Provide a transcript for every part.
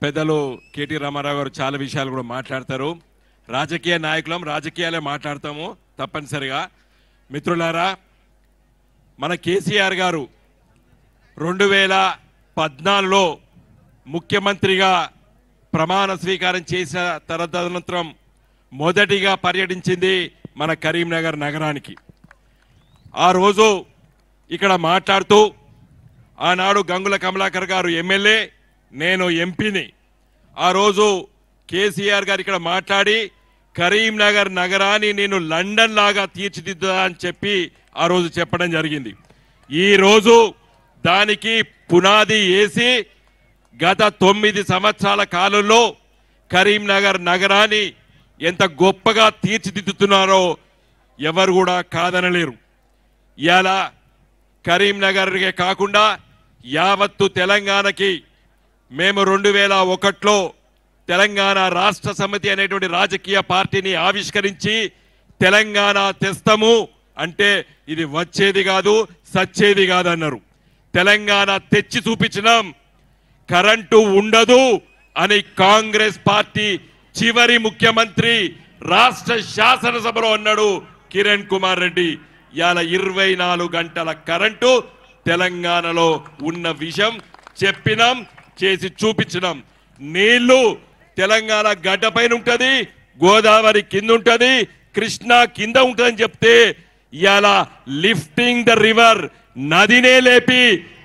పెద్దలు కేటీ రామారావు గారు చాలా విషయాలు కూడా మాట్లాడతారు రాజకీయ నాయకులం రాజకీయాలే మాట్లాడతాము తప్పనిసరిగా మిత్రులారా మన కేసీఆర్ గారు రెండు వేల పద్నాలుగులో ముఖ్యమంత్రిగా ప్రమాణ స్వీకారం చేసిన తదనంతరం మొదటిగా పర్యటించింది మన కరీంనగర్ నగరానికి ఆ రోజు ఇక్కడ మాట్లాడుతూ ఆనాడు గంగుల కమలాకర్ గారు ఎమ్మెల్యే నేను ఎంపీని ఆ రోజు కేసీఆర్ గారు ఇక్కడ మాట్లాడి కరీంనగర్ నగరాన్ని నేను లండన్ లాగా తీర్చిదిద్దా అని చెప్పి ఆ రోజు చెప్పడం జరిగింది ఈ రోజు దానికి పునాది వేసి గత తొమ్మిది సంవత్సరాల కాలంలో కరీంనగర్ నగరాన్ని ఎంత గొప్పగా తీర్చిదిద్దుతున్నారో ఎవరు కూడా కాదనలేరు ఇలా కరీంనగర్కే కాకుండా యావత్తు తెలంగాణకి మేము రెండు వేల ఒకటిలో తెలంగాణ రాష్ట్ర సమితి అనేటువంటి రాజకీయ పార్టీని ఆవిష్కరించి తెలంగాణ తెస్తాము అంటే ఇది వచ్చేది కాదు సచ్చేది కాదన్నారు తెలంగాణ తెచ్చి చూపించినాం కరెంటు ఉండదు అని కాంగ్రెస్ పార్టీ చివరి ముఖ్యమంత్రి రాష్ట్ర శాసనసభలో అన్నాడు కిరణ్ కుమార్ రెడ్డి ఇవాళ ఇరవై నాలుగు గంటల కరెంటు తెలంగాణలో ఉన్న విషయం చెప్పినాం చేసి చూపించినాం నీళ్లు తెలంగాణ గడ్డ పైన ఉంటది గోదావరి కింద ఉంటది కృష్ణా కింద ఉంటదని చెప్తే ఇవాళ లిఫ్టింగ్ ద రివర్ నదినే లేపి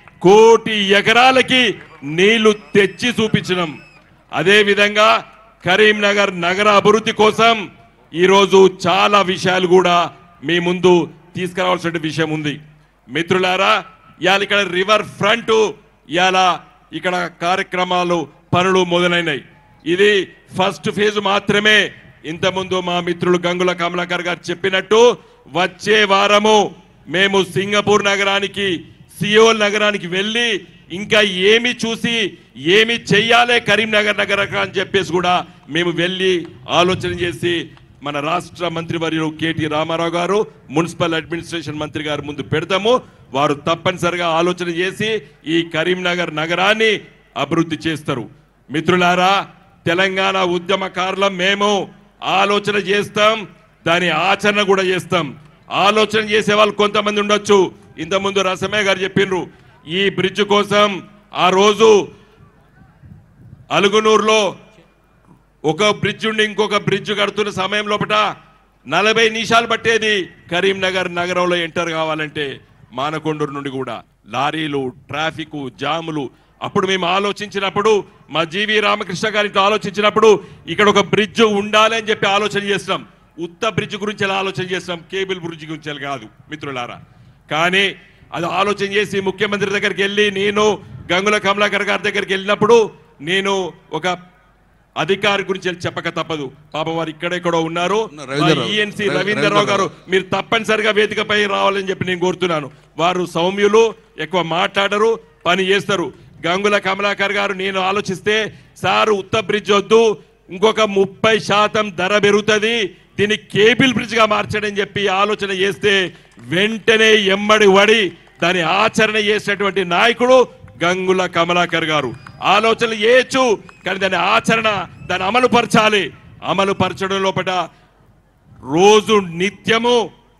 కోటి ఎకరాలకి నీళ్లు తెచ్చి చూపించినాం అదే విధంగా కరీంనగర్ నగర అభివృద్ధి కోసం ఈరోజు చాలా విషయాలు కూడా మీ ముందు తీసుకురావాల్సిన విషయం ఉంది మిత్రులారా ఇవాళ ఇక్కడ రివర్ ఫ్రంట్ ఇవాళ ఇక్కడ కార్యక్రమాలు పనులు మొదలైనాయి ఇది ఫస్ట్ ఫేజ్ మాత్రమే ఇంతకుముందు మా మిత్రులు గంగుల కమలాకర్ గారు చెప్పినట్టు వచ్చే వారము మేము సింగపూర్ నగరానికి సియోల్ నగరానికి వెళ్ళి ఇంకా ఏమి చూసి ఏమి చెయ్యాలి కరీంనగర్ నగర అని చెప్పేసి కూడా మేము వెళ్ళి ఆలోచన చేసి మన రాష్ట్ర మంత్రివర్యులు కేటీ రామారావు గారు మున్సిపల్ అడ్మినిస్ట్రేషన్ మంత్రి గారు ముందు పెడతాము వారు తప్పనిసరిగా ఆలోచన చేసి ఈ కరీంనగర్ నగరాన్ని అభివృద్ధి చేస్తారు మిత్రులారా తెలంగాణ ఉద్యమకారులం మేము ఆలోచన చేస్తాం దాని ఆచరణ కూడా చేస్తాం ఆలోచన చేసే వాళ్ళు కొంతమంది ఉండొచ్చు ఇంతకుముందు రసమే గారు చెప్పిండ్రు ఈ బ్రిడ్జ్ కోసం ఆ రోజు అలుగునూరులో ఒక బ్రిడ్జ్ ఉండి ఇంకొక బ్రిడ్జ్ కడుతున్న సమయం లోపట నలభై నిమిషాలు పట్టేది కరీంనగర్ నగరంలో ఎంటర్ కావాలంటే మానకొండూరు నుండి కూడా లారీలు ట్రాఫిక్ జాములు అప్పుడు మేము ఆలోచించినప్పుడు మా జీవి రామకృష్ణ గారితో ఆలోచించినప్పుడు ఇక్కడ ఒక బ్రిడ్జ్ ఉండాలి అని చెప్పి ఆలోచన చేస్తున్నాం ఉత్త బ్రిడ్జ్ గురించి ఎలా ఆలోచన చేస్తున్నాం కేబుల్ బ్రిడ్జ్ గురించి ఎలా కాదు మిత్రులారా కానీ అది ఆలోచన చేసి ముఖ్యమంత్రి దగ్గరికి వెళ్ళి నేను గంగుల కమలాకర్ గారి దగ్గరికి వెళ్ళినప్పుడు నేను ఒక అధికారి గురించి చెప్పక తప్పదు పాప వారు ఇక్కడెక్కడో ఉన్నారు రవీంద్రరావు. ఈఎన్సి రవీ- రవీంద్రరావు గారు మీరు తప్పనిసరిగా వేదికపై రావాలని చెప్పి నేను కోరుతున్నాను వారు సౌమ్యులు ఎక్కువ మాట్లాడరు పని చేస్తారు గంగుల కమలాకర్ గారు నేను ఆలోచిస్తే సారు ఉత్త బ్రిడ్జ్ వద్దు ఇంకొక ముప్పై శాతం ధర పెరుగుతుంది దీన్ని కేబుల్ బ్రిడ్జ్ గా మార్చడం చెప్పి ఆలోచన చేస్తే వెంటనే ఎమ్మడి వడి దాని ఆచరణ చేసినటువంటి నాయకుడు గంగుల కమలాకర్ గారు ఆలోచనలు చేయొచ్చు కానీ దాని ఆచరణ దాన్ని అమలు పరచాలి అమలు పరచడం లోపల రోజు నిత్యము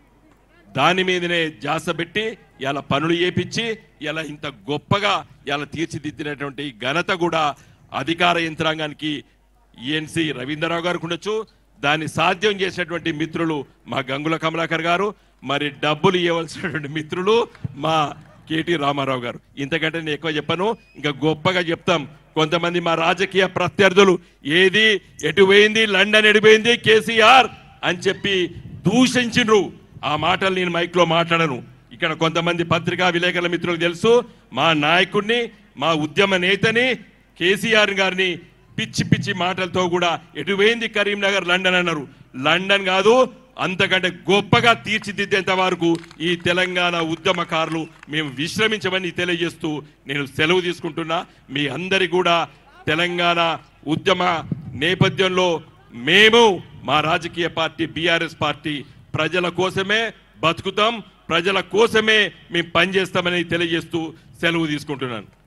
దాని మీదనే జాస పెట్టి ఇలా పనులు చేపించి ఇలా ఇంత గొప్పగా ఇలా తీర్చిదిద్దినటువంటి ఘనత కూడా అధికార యంత్రాంగానికి ఈఎన్సి రవీంద్రరావు గారికి ఉండొచ్చు దాన్ని సాధ్యం చేసినటువంటి మిత్రులు మా గంగుల కమలాకర్ గారు మరి డబ్బులు ఇవ్వవలసినటువంటి మిత్రులు మా కేటీ రామారావు గారు ఇంతకంటే నేను ఎక్కువ చెప్పను ఇంకా గొప్పగా చెప్తాం కొంతమంది మా రాజకీయ ప్రత్యర్థులు ఏది ఎటు పోయింది లండన్ ఎడిపోయింది కేసీఆర్ అని చెప్పి దూషించిండ్రు ఆ మాటలు నేను మైక్ లో మాట్లాడను ఇక్కడ కొంతమంది పత్రికా విలేకరుల మిత్రులకు తెలుసు మా నాయకుడిని మా ఉద్యమ నేతని కేసీఆర్ గారిని పిచ్చి పిచ్చి మాటలతో కూడా ఎటు పోయింది కరీంనగర్ లండన్ అన్నారు లండన్ కాదు అంతకంటే గొప్పగా తీర్చిదిద్దేంత వరకు ఈ తెలంగాణ ఉద్యమకారులు మేము విశ్రమించమని తెలియజేస్తూ నేను సెలవు తీసుకుంటున్నా మీ అందరి కూడా తెలంగాణ ఉద్యమ నేపథ్యంలో మేము మా రాజకీయ పార్టీ బీఆర్ఎస్ పార్టీ ప్రజల కోసమే బతుకుతాం ప్రజల కోసమే మేము పనిచేస్తామని తెలియజేస్తూ సెలవు తీసుకుంటున్నాను